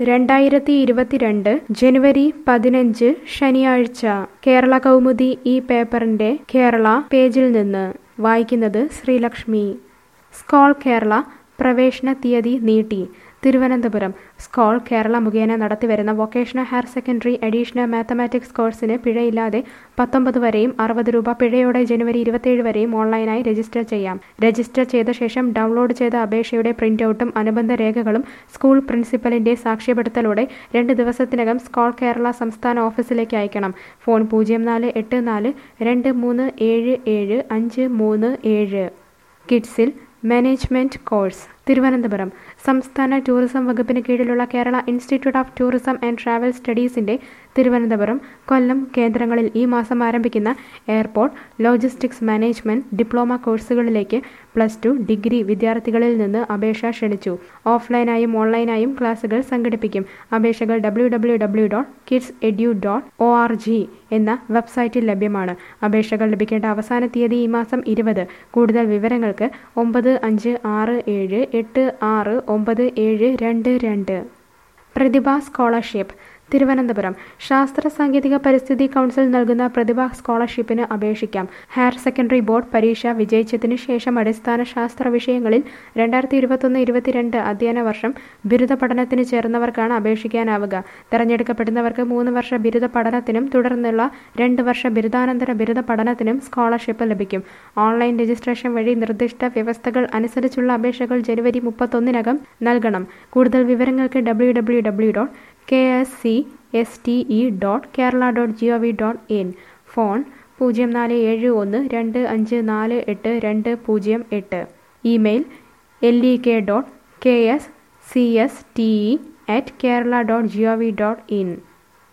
രണ്ടായിരത്തി ഇരുപത്തിരണ്ട് ജനുവരി പതിനഞ്ച് ശനിയാഴ്ച കേരള കൗമുദി ഈ പേപ്പറിന്റെ കേരള പേജിൽ നിന്ന് വായിക്കുന്നത് ശ്രീലക്ഷ്മി സ്കോൾ കേരള പ്രവേശന തീയതി നീട്ടി തിരുവനന്തപുരം സ്കോൾ കേരള മുഖേന നടത്തിവരുന്ന vocational higher secondary additional mathematics കോഴ്സിന് പിഴയില്ലാതെ പത്തൊമ്പത് വരെയും അറുപത് രൂപ പിഴയോടെ ജനുവരി ഇരുപത്തിയേഴ് വരെയും ഓൺലൈനായി രജിസ്റ്റർ ചെയ്യാം രജിസ്റ്റർ ചെയ്ത ശേഷം ഡൗൺലോഡ് ചെയ്ത അപേക്ഷയുടെ പ്രിന്റൌട്ടും അനുബന്ധ രേഖകളും സ്കൂൾ പ്രിൻസിപ്പലിന്റെ സാക്ഷ്യപ്പെടുത്തലോടെ രണ്ട് ദിവസത്തിനകം സ്കോൾ കേരള സംസ്ഥാന ഓഫീസിലേക്ക് അയക്കണം ഫോൺ പൂജ്യം നാല് എട്ട് നാല് രണ്ട് മൂന്ന് ഏഴ് ഏഴ് അഞ്ച് മൂന്ന് ഏഴ് കിഡ്സിൽ മാനേജ്മെന്റ് കോഴ്സ് തിരുവനന്തപുരം സംസ്ഥാന ടൂറിസം വകുപ്പിന് കീഴിലുള്ള Kerala institute of tourism and travel സ്റ്റഡീസിന്റെ തിരുവനന്തപുരം കൊല്ലം കേന്ദ്രങ്ങളിൽ ഈ മാസം ആരംഭിക്കുന്ന എയർപോർട്ട് ലോജിസ്റ്റിക്സ് മാനേജ്മെന്റ് ഡിപ്ലോമ കോഴ്സുകളിലേക്ക് പ്ലസ് ടു ഡിഗ്രി വിദ്യാർത്ഥികളിൽ നിന്ന് അപേക്ഷ ക്ഷണിച്ചു ഓഫ്ലൈനായും ഓൺലൈനായും ക്ലാസുകൾ സംഘടിപ്പിക്കും അപേക്ഷകൾ W W W dot KITTS edu dot O R G എന്ന വെബ്സൈറ്റിൽ ലഭ്യമാണ് അപേക്ഷകൾ ലഭിക്കേണ്ട അവസാന തീയതി ഈ മാസം ഇരുപത് കൂടുതൽ വിവരങ്ങൾക്ക് ഒമ്പത് അഞ്ച് ആറ് ഏഴ് എട്ട് ആറ് ഒമ്പത് ഏഴ് രണ്ട് രണ്ട് പ്രതിഭ സ്കോളർഷിപ്പ് തിരുവനന്തപുരം ശാസ്ത്ര സാങ്കേതിക പരിസ്ഥിതി കൗൺസിൽ നൽകുന്ന പ്രതിഭ സ്കോളർഷിപ്പിന് അപേക്ഷിക്കാം ഹയർ സെക്കൻഡറി ബോർഡ് പരീക്ഷ വിജയിച്ചതിനു ശേഷം അടിസ്ഥാന ശാസ്ത്ര വിഷയങ്ങളിൽ രണ്ടായിരത്തി ഇരുപത്തൊന്ന് ഇരുപത്തിരണ്ട് അധ്യയന വർഷം ബിരുദ പഠനത്തിന് ചേർന്നവർക്കാണ് അപേക്ഷിക്കാനാവുക തെരഞ്ഞെടുക്കപ്പെടുന്നവർക്ക് മൂന്ന് വർഷ ബിരുദ പഠനത്തിനും തുടർന്നുള്ള രണ്ട് വർഷ ബിരുദാനന്തര ബിരുദ പഠനത്തിനും സ്കോളർഷിപ്പ് ലഭിക്കും ഓൺലൈൻ രജിസ്ട്രേഷൻ വഴി നിർദ്ദിഷ്ട വ്യവസ്ഥകൾ അനുസരിച്ചുള്ള അപേക്ഷകൾ ജനുവരി മുപ്പത്തൊന്നിനകം നൽകണം കൂടുതൽ വിവരങ്ങൾക്ക് W W W dot K S C S T E dot Kerala dot G O V dot I N phone നാല് ഏഴ് ഒന്ന് രണ്ട് അഞ്ച് നാല് എട്ട് രണ്ട് പൂജ്യം എട്ട് email L E K dot K S C S T E at Kerala dot G O V dot in